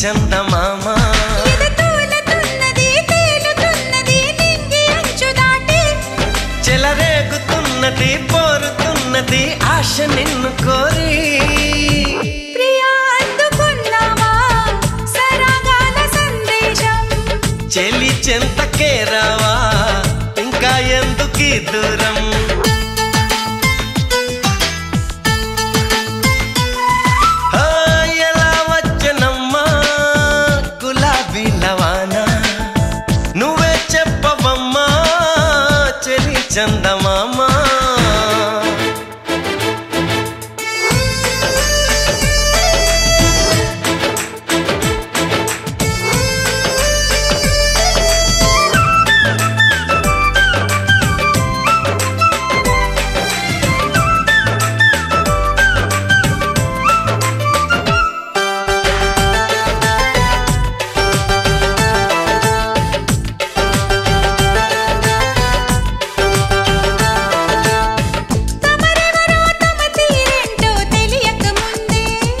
చందమామ ఎదతూలతున్నది తేలుతున్నది నింగి అంచు దాటి చెలరేగుతున్నది పోరుతున్నది ఆశ నిన్ను కోరి ప్రియా అందుకున్నావా సరాగాల సందేశం చెలి చెంతకే రావా ఇంకా ఎందుకీ దూరం ఆ, ఎలా వచ్చనమ్మా గులాబీ లవానా నువ్వే చెప్పవమ్మా చెలి చందమామా తమరెవరో తమ తీరేంటో తెలియక ముందే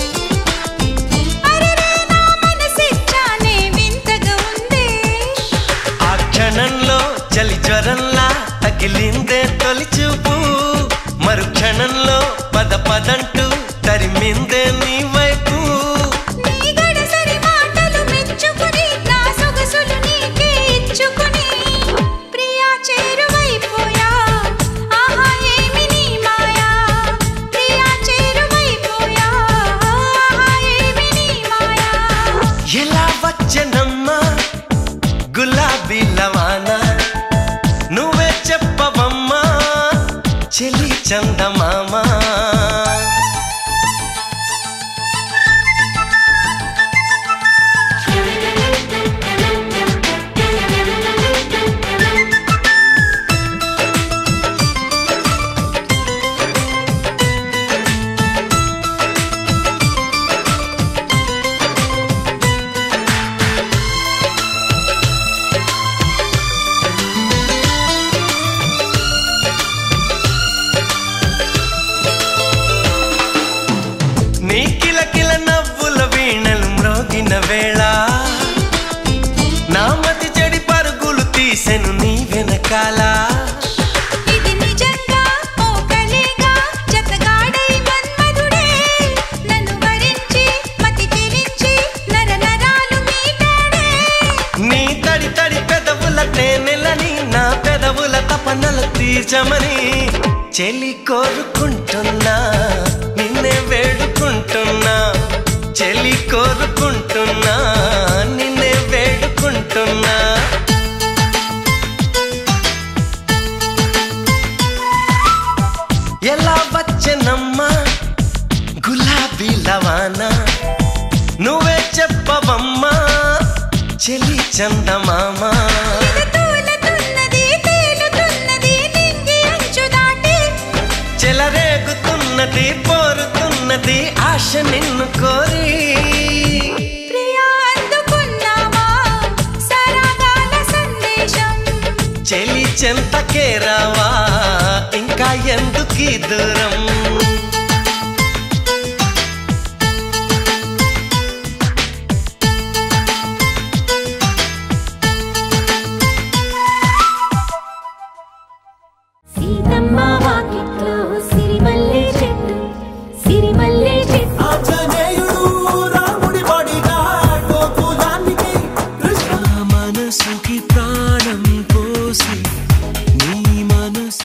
అరెరే నా మనసిచ్చానే వింతగా ఉందే ఆ క్షణంలో చలి జ్వరంలా తగిలిందే తొలి చూపు మరు క్షణంలో పద పదంటూ తరిమిందే నీ వైపు నీ గడసరి మాటలు మెచ్చుకుని నా సొగసులు నీకే ఇచ్చుకుని ప్రియా చేరువైపోయా ఆహా ఏమి నీ మాయా ప్రియా చేరువైపోయా ఆహా ఏమి నీ మాయా ఎలా వచ్చనమ్మా గులాబీ లవానా నువ్వే చెప్పవమ్మా చెలి చందమామా నీ కిలకిల నవ్వుల వీణలు మ్రోగిన వేళ నా మతి చెడి పరుగులు తీసెను నీ వెనకాల ఇది నిజంగా ఓ కలేగా జతగాడై మన్మధుడే నన్ను వరించి మతి చెరించి నర నరాలు మీటాడే నీ తడి తడి పెదవుల తేనెలని నా పెదవుల తపనలు తీర్చమని చెలి కోరుకుంటున్నా నిన్నే వేడుకుంటున్నా చెలి కోరుకుంటున్నా నిన్నే వేడుకుంటున్నా ఎలా వచ్చనమ్మా గులాబీ లవానా నువ్వే చెప్పవమ్మా చెలి చందమామా ఎదతూలతున్నది తేలుతున్నది నింగి అంచు దాటి చెలరేగుతున్నది పోరుతున్నది ఆశ నిన్ను కోరి ప్రియా అందుకున్నావా సరాగాల సందేశం చెలి చెంతకే రావా ఇంకా ఎందుకీ దూరం